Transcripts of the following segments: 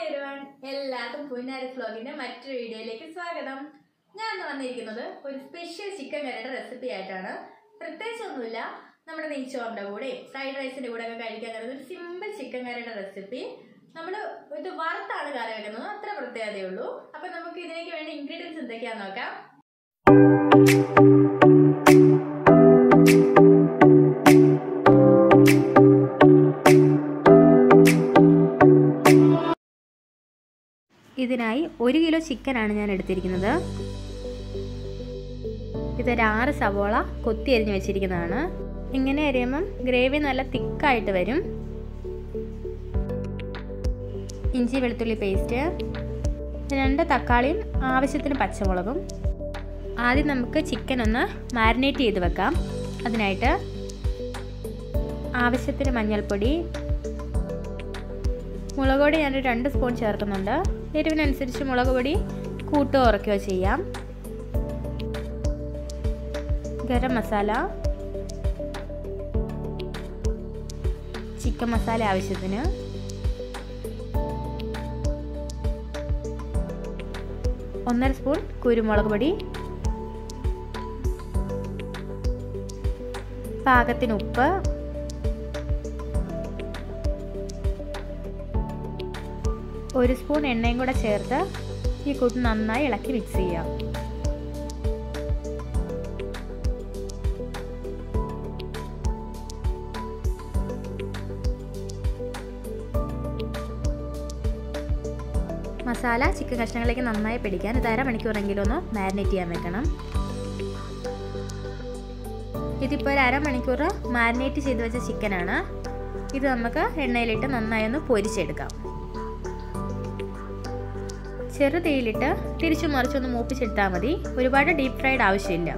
everyone എല്ലാവർക്കും പുന്നാരി വ്ലോഗിന്റെ മറ്റൊരു വീഡിയോയിലേക്ക് സ്വാഗതം ഞാൻ ഇന്ന് വന്നിരിക്കുന്നത് ഒരു സ്പെഷ്യൽ ചിക്കൻ കറിയുടെ റെസിപ്പി ആയിട്ടാണ് പ്രത്യേകിച്ചൊന്നുമില്ല നമ്മുടെ നെയ്ച്ചോറിന്റെ കൂടെയും ഫ്രൈഡ് റൈസിന്റെ കൂടെ ഒക്കെ കഴിക്കാൻ കഴിയുന്ന ഒരു സിമ്പിൾ ചിക്കൻ കറിയുടെ റെസിപ്പി നമ്മൾ ഇത് വറുത്താണ് കറി വെക്കുന്നത് അത്ര പ്രത്യേകതയേ ഉള്ളൂ അപ്പൊ നമുക്ക് ഇതിലേക്ക് വേണ്ട ഇൻഗ്രീഡിയൻസ് എന്തൊക്കെയാന്ന് നോക്കാം ഇതിനായി ഒരു കിലോ ചിക്കനാണ് ഞാൻ എടുത്തിരിക്കുന്നത് ഇതൊരു ആറ് സവോള കൊത്തി അരിഞ്ഞ് വെച്ചിരിക്കുന്നതാണ് ഇങ്ങനെ അരിയുമ്പം ഗ്രേവി നല്ല തിക്കായിട്ട് വരും ഇഞ്ചി വെളുത്തുള്ളി പേസ്റ്റ് രണ്ട് തക്കാളിയും ആവശ്യത്തിന് പച്ചമുളകും ആദ്യം നമുക്ക് ചിക്കൻ ഒന്ന് മാരിനേറ്റ് ചെയ്ത് വെക്കാം അതിനായിട്ട് ആവശ്യത്തിന് മഞ്ഞൾപ്പൊടി മുളക് പൊടി ഞാനൊരു രണ്ട് സ്പൂൺ ചേർക്കുന്നുണ്ട് എരിവിനനുസരിച്ച് മുളക് പൊടി കൂട്ടോ ഉറക്കുകയോ ചെയ്യാം ഗരം മസാല ചിക്കൻ മസാല ആവശ്യത്തിന് ഒന്നര സ്പൂൺ കുരുമുളക് പൊടി പാകത്തിന് ഉപ്പ് ഒരു സ്പൂൺ എണ്ണയും കൂടെ ചേർത്ത് ഈ കൂട്ട് നന്നായി ഇളക്കി മിക്സ് ചെയ്യാം മസാല ചിക്കൻ കഷ്ണങ്ങളിലേക്ക് നന്നായി പിടിക്കാൻ ഇത് അരമണിക്കൂറെങ്കിലും ഒന്ന് മാരിനേറ്റ് ചെയ്യാൻ വെക്കണം ഇതിപ്പോൾ ഒരു അരമണിക്കൂർ മാരിനേറ്റ് ചെയ്ത് വെച്ച ചിക്കനാണ് ഇത് നമുക്ക് എണ്ണയിലിട്ട് നന്നായി ഒന്ന് പൊരിച്ചെടുക്കാം ചെറു തീയിലിട്ട് തിരിച്ചു മറിച്ചൊന്ന് മൂപ്പിച്ചെടുത്താൽ മതി ഒരുപാട് ഡീപ്പ് ഫ്രൈഡ് ആവശ്യമില്ല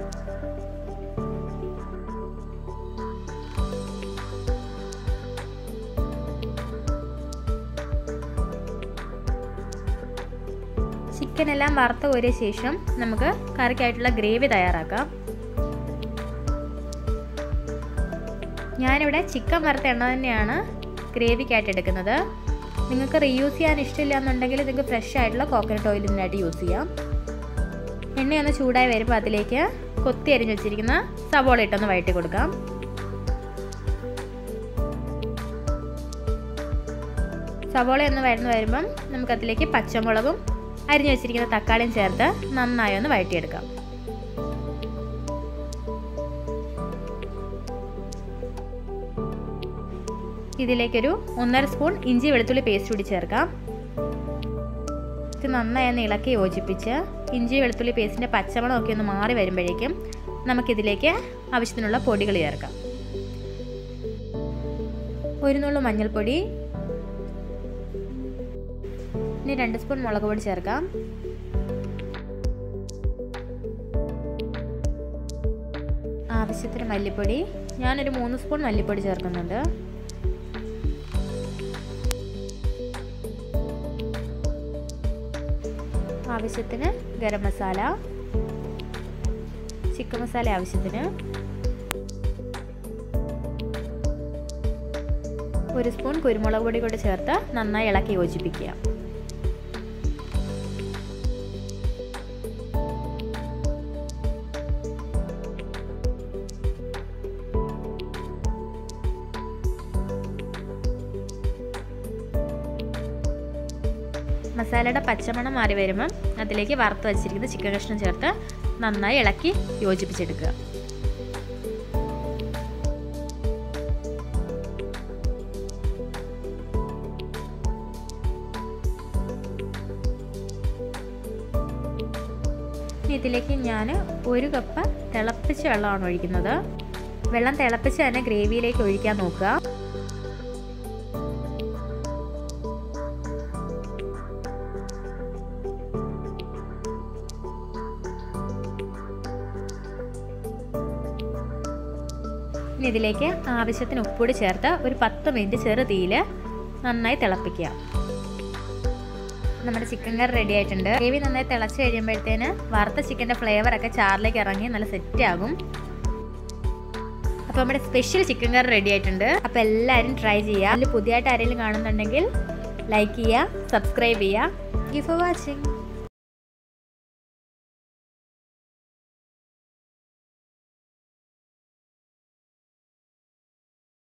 ചിക്കൻ എല്ലാം വറുത്ത് കോരിയ ശേഷം നമുക്ക് കറിക്കായിട്ടുള്ള ഗ്രേവി തയ്യാറാക്കാം ഞാനിവിടെ ചിക്കൻ വറുത്ത എണ്ണ തന്നെയാണ് ഗ്രേവിക്കായിട്ട് എടുക്കുന്നത് നിങ്ങൾക്ക് റീയൂസ് ചെയ്യാൻ ഇഷ്ടമില്ല എന്നുണ്ടെങ്കിൽ നിങ്ങൾക്ക് ഫ്രഷ് ആയിട്ടുള്ള കോക്കനട്ട് ഓയിൽ ഇതിനായിട്ട് യൂസ് ചെയ്യാം എണ്ണയൊന്ന് ചൂടായി വരുമ്പോൾ അതിലേക്ക് കൊത്തി അരിഞ്ഞ് വെച്ചിരിക്കുന്ന സവോള ഇട്ടൊന്ന് വഴറ്റി കൊടുക്കാം സവോള ഒന്ന് വഴന്ന് വരുമ്പം നമുക്കതിലേക്ക് പച്ചമുളകും അരിഞ്ഞു വെച്ചിരിക്കുന്ന തക്കാളിയും ചേർത്ത് നന്നായി ഒന്ന് വഴറ്റിയെടുക്കാം ഇതിലേക്കൊരു ഒന്നര സ്പൂൺ ഇഞ്ചി വെളുത്തുള്ളി പേസ്റ്റ് കൂടി ചേർക്കാം ഇത് നന്നായി ഒന്ന് ഇളക്കി യോജിപ്പിച്ച് ഇഞ്ചി വെളുത്തുള്ളി പേസ്റ്റിൻ്റെ പച്ചമണമൊക്കെ ഒന്ന് മാറി വരുമ്പോഴേക്കും നമുക്കിതിലേക്ക് ആവശ്യത്തിനുള്ള പൊടികൾ ചേർക്കാം ഒരു നുള്ളു മഞ്ഞൾപ്പൊടി ഇനി രണ്ട് സ്പൂൺ മുളക് പൊടി ചേർക്കാം ആവശ്യത്തിന് മല്ലിപ്പൊടി ഞാനൊരു മൂന്ന് സ്പൂൺ മല്ലിപ്പൊടി ചേർക്കുന്നുണ്ട് ആവശ്യത്തിന് ഗരം മസാല ചിക്കൻ മസാല ആവശ്യത്തിന് ഒരു സ്പൂൺ കുരുമുളക് പൊടി കൂടി ചേർത്ത് നന്നായി ഇളക്കി യോജിപ്പിക്കുക മസാലയുടെ പച്ചമണം മാറി വരുമ്പം അതിലേക്ക് വറുത്ത് വച്ചിരിക്കുന്ന ചിക്കൻ കഷ്ണം ചേർത്ത് നന്നായി ഇളക്കി യോജിപ്പിച്ചെടുക്കുക ഇതിലേക്ക് ഞാൻ ഒരു കപ്പ് തിളപ്പിച്ച വെള്ളമാണ് ഒഴിക്കുന്നത് വെള്ളം തിളപ്പിച്ച് തന്നെ ഗ്രേവിയിലേക്ക് ഒഴിക്കാൻ നോക്കുക ഇനി ഇതിലേക്ക് ആവശ്യത്തിന് ഉപ്പുകൂടി ചേർത്ത് ഒരു പത്ത് മിനിറ്റ് ചെറു തീയിൽ നന്നായി തിളപ്പിക്കുക നമ്മുടെ ചിക്കൻ കറി റെഡി ആയിട്ടുണ്ട് ഗ്രേവി നന്നായി തിളച്ച് കഴിയുമ്പോഴത്തേന് വറുത്ത ചിക്കൻ്റെ ഫ്ലേവറൊക്കെ ചാറിലേക്ക് ഇറങ്ങി നല്ല സെറ്റ് ആകും അപ്പോൾ നമ്മുടെ സ്പെഷ്യൽ ചിക്കൻ കറി റെഡി ആയിട്ടുണ്ട് അപ്പോൾ എല്ലാവരും ട്രൈ ചെയ്യുക അതിൽ പുതിയതായിട്ട് ആരെങ്കിലും കാണുന്നുണ്ടെങ്കിൽ ലൈക്ക് ചെയ്യുക സബ്സ്ക്രൈബ് ചെയ്യുക ഗിഫ് ഫോർ വാച്ചിങ്